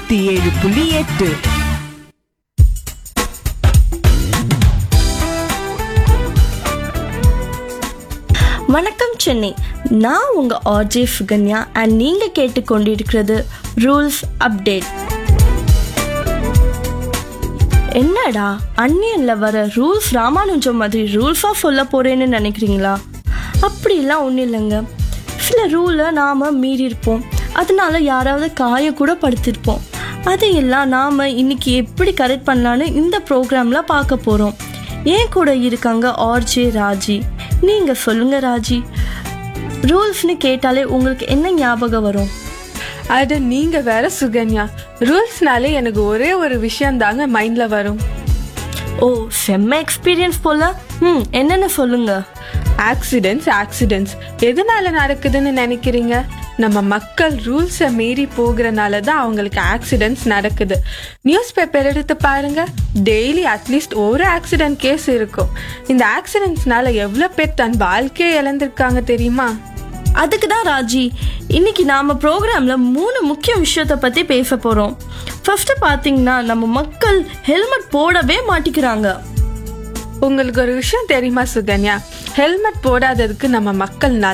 நூத்தி ஏழு புள்ளி எட்டு வணக்கம் சென்னை நான் உங்க ஆர்ஜே சுகன்யா அண்ட் நீங்க கேட்டுக்கொண்டிருக்கிறது ரூல்ஸ் அப்டேட் என்னடா அன்னியன்ல வர ரூல்ஸ் ராமானுஜம் மாதிரி ரூல்ஸா சொல்ல போறேன்னு நினைக்கிறீங்களா அப்படிலாம் ஒன்றும் இல்லைங்க சில ரூலை நாம மீறியிருப்போம் அதனால யாராவது காய கூட படுத்திருப்போம் அதையெல்லாம் நாம இன்னைக்கு எப்படி கரெக்ட் பண்ணலான்னு இந்த ப்ரோக்ராம்ல பார்க்க போறோம் ஏன் கூட இருக்காங்க ஆர்ஜே ராஜி நீங்க சொல்லுங்க ராஜி ரூல்ஸ்னு கேட்டாலே உங்களுக்கு என்ன ஞாபகம் வரும் அது நீங்க வேற சுகன்யா ரூல்ஸ்னாலே எனக்கு ஒரே ஒரு விஷயம் தாங்க மைண்ட்ல வரும் ஓ செம்ம எக்ஸ்பீரியன்ஸ் போல ம் என்னென்ன சொல்லுங்க ஆக்சிடென்ட்ஸ் ஆக்சிடென்ட்ஸ் எதனால நடக்குதுன்னு நினைக்கிறீங்க நம்ம மக்கள் ரூல்ஸை மீறி போகிறனால தான் அவங்களுக்கு ஆக்சிடென்ட்ஸ் நடக்குது நியூஸ் பேப்பர் எடுத்து பாருங்க டெய்லி அட்லீஸ்ட் ஒரு ஆக்சிடென்ட் கேஸ் இருக்கும் இந்த ஆக்சிடென்ட்ஸ்னால எவ்வளோ பேர் தன் வாழ்க்கையை இழந்திருக்காங்க தெரியுமா அதுக்கு தான் ராஜி இன்னைக்கு நாம ப்ரோக்ராம்ல மூணு முக்கிய விஷயத்த பத்தி பேச போறோம் ஃபர்ஸ்ட் பாத்தீங்கன்னா நம்ம மக்கள் ஹெல்மெட் போடவே மாட்டிக்கிறாங்க உங்களுக்கு ஒரு விஷயம் தெரியுமா சுகன்யா ஹெல்மெட் போடாததுக்கு நம்ம மக்கள்